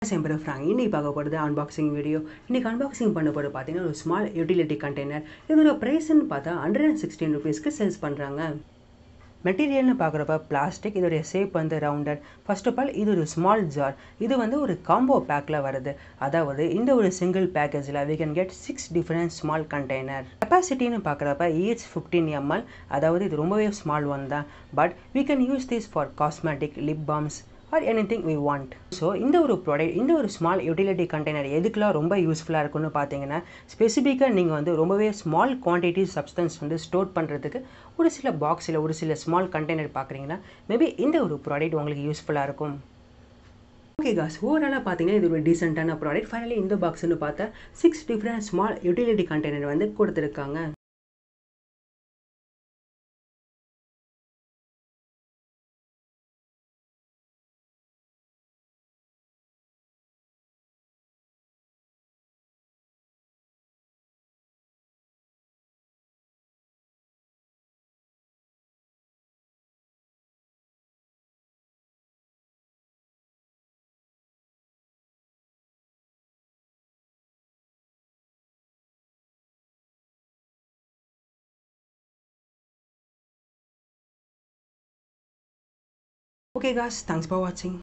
Simple Frank இன்னைக்கு பார்க்க போகிறது அன்பாக்சிங் வீடியோ இன்னைக்கு அன்பாக்சிங் பண்ண போகிறது பார்த்தீங்கன்னா ஒரு ஸ்மால் யூட்டிலிட்டி கண்டெய்னர் இதோட ப்ரைஸ்ன்னு பார்த்தா ஹண்ட்ரட் அண்ட் சிக்ஸ்டீன் ருபீஸ்க்கு சேல்ஸ் பண்ணுறாங்க மெட்டீரியல்னு பார்க்குறப்ப பிளாஸ்டிக் இதோடைய ஷேப் வந்து ரவுண்டட் ஃபர்ஸ்ட் ஆஃப் ஆல் இது ஒரு ஸ்மால் ஜார் இது வந்து ஒரு காம்போ பேக்கில் வருது அதாவது இந்த ஒரு சிங்கிள் பேக்கேஜில் we can get six different small container கெப்பாசிட்டின்னு பார்க்குறப்ப ஈச் ஃபிஃப்டீன் எம்எல் அதாவது இது ரொம்பவே ஸ்மால் ஒன் தான் but we can use this for cosmetic lip balms or anything we want so இந்த ஒரு ப்ராடக்ட் இந்த ஒரு ஸ்மால் யூட்டிலிட்டி கண்டெய்னர் எதுக்கெலாம் ரொம்ப யூஸ்ஃபுல்லாக இருக்குன்னு பார்த்தீங்கன்னா ஸ்பெசிஃபிக்காக நீங்கள் வந்து ரொம்பவே ஸ்மால் குவான்டிட்டி சப்ஸ்டன்ஸ் வந்து ஸ்டோர் பண்ணுறதுக்கு ஒரு சில பாக்ஸில் ஒரு சில ஸ்மால் கண்டெய்னர் பார்க்குறீங்கன்னா மேபி இந்த ஒரு ப்ராடக்ட் உங்களுக்கு யூஸ்ஃபுல்லாக இருக்கும் ஓகே காஸ் ஓவராலாக பார்த்தீங்கன்னா இது ஒரு டீசெண்டான ப்ராடக்ட் ஃபைனலி இந்த பாக்ஸ்னு பார்த்தா six different small utility container வந்து கொடுத்துருக்காங்க Okay guys, thanks for watching.